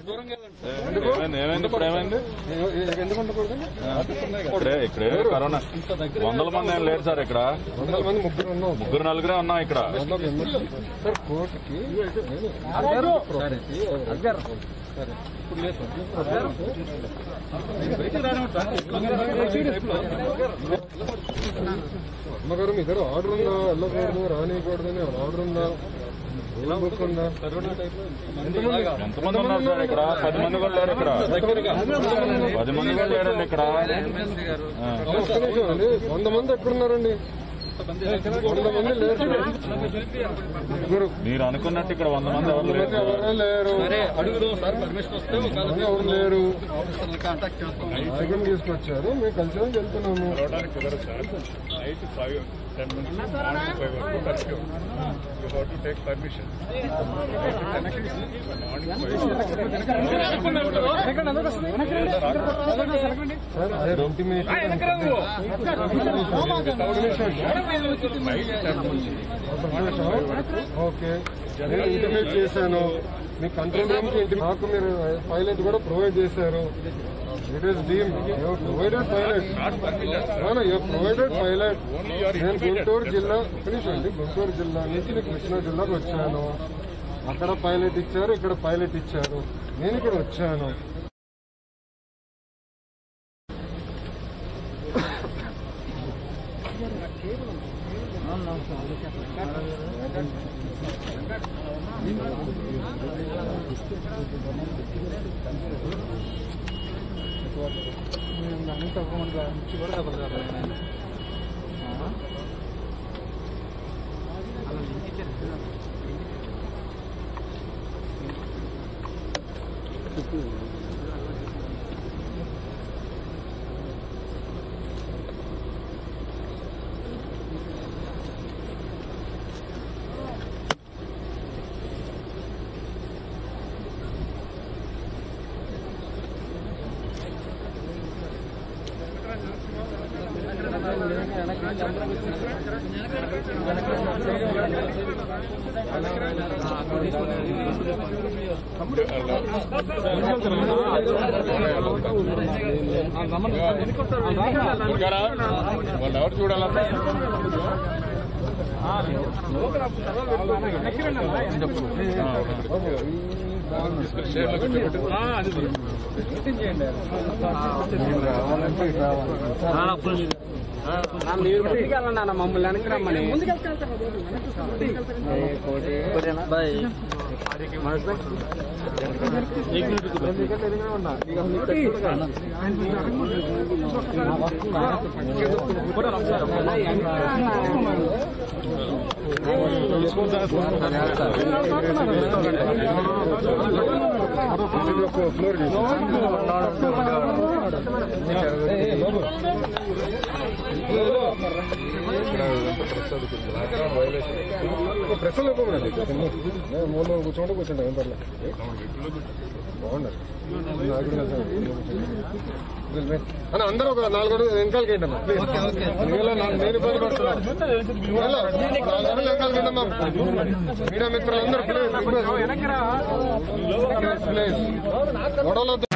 ఏమైంది ఏమైంది ఇప్పుడు ఏమైంది ఎందుకు ఉండకూడదు ఇక్కడే ఇక్కడే కరోనా వందల మంది ఏం లేరు సార్ ఇక్కడ వందల మంది ముగ్గురు ఉన్నాం ముగ్గురు నలుగురే ఉన్నాం ఇక్కడ దాంట్లో ఒక ఎమ్మెల్యే. సార్ కోర్టుకి సరే ఇప్పుడు లేదు సార్. అమ్మగారు మీ దగ్గర ఆర్డర్ ఉందా వెళ్ళకూడదు రానియకూడదు అని ఆర్డర్ ఉందా రూల్ బుక్ ఉందా ఎంతమంది ఉన్నారు సార్ ఇక్కడ పది మంది కూడా లేరు ఇక్కడ పది మంది కూడా లేరండి ఇక్కడ ఆ. ఒక్క నిమిషం అండి వంద మంది ఎక్కడున్నారండి వంద మంది లేరు ముగ్గురు మీరు అనుకున్నట్టు ఇక్కడ వంద మంది ఎవరు లేరు సార్. ఎవరు లేరు అడుగుదాం సార్ పర్మిషన్ వస్తే వంద ఎవరు లేరు ఆఫీసర్ని కాంటాక్ట్ చేస్తాం నాయకుని తీసుకొచ్చారు మేము కలిసి వెళ్తున్నాము రావడానికి కుదరదు sir night five ten minutes morning five వరకు curfew you have to take permission sir అదే ఇంటిమేట్ ఓకే నేను ఇంటిమేట్ చేశాను మీ కంట్రోల్ రూమ్ కి ఇంటి నాకు మీరు పైలట్ కూడా ప్రొవైడ్ చేశారు it is deem provided pilot you provided pilot నేను గుంటూరు జిల్లా ఫినిష్ అండి గుంటూరు జిల్లా నుంచి నేను కృష్ణా జిల్లాకు వచ్చాను అక్కడ పైలట్ ఇచ్చారు ఇక్కడ పైలట్ ఇచ్చారు నేను ఇక్కడ వచ్చాను ఇంకా వాళ్ళు ఎవరు చూడాలన్నా రావాలంటే రావాలి మీరు ముందుకెళ్ళండి మమ్మల్ని వెనక్కి రమ్మని ఫ్లోర్ ప్రెస్ లోపండి మూడు కూర్చోండి కూర్చోండి ఏం పర్లేదు బాగున్నారు నాయకుడు కదా. అన్న అందరూ ఒక నాలుగు అడుగులు వెనకాలకి ఏంటమ్మా ప్లీజ్ మీలో నా- నేను ఇబ్బంది పడుతున్నాను ఇలా, నాలుగు అడుగులు వెనకాలకి ఏంటమ్మా మీడియా మిత్రులందరూ ప్లీజ్ ప్లీజ్ ప్లీజ్ గొడవలొద్దు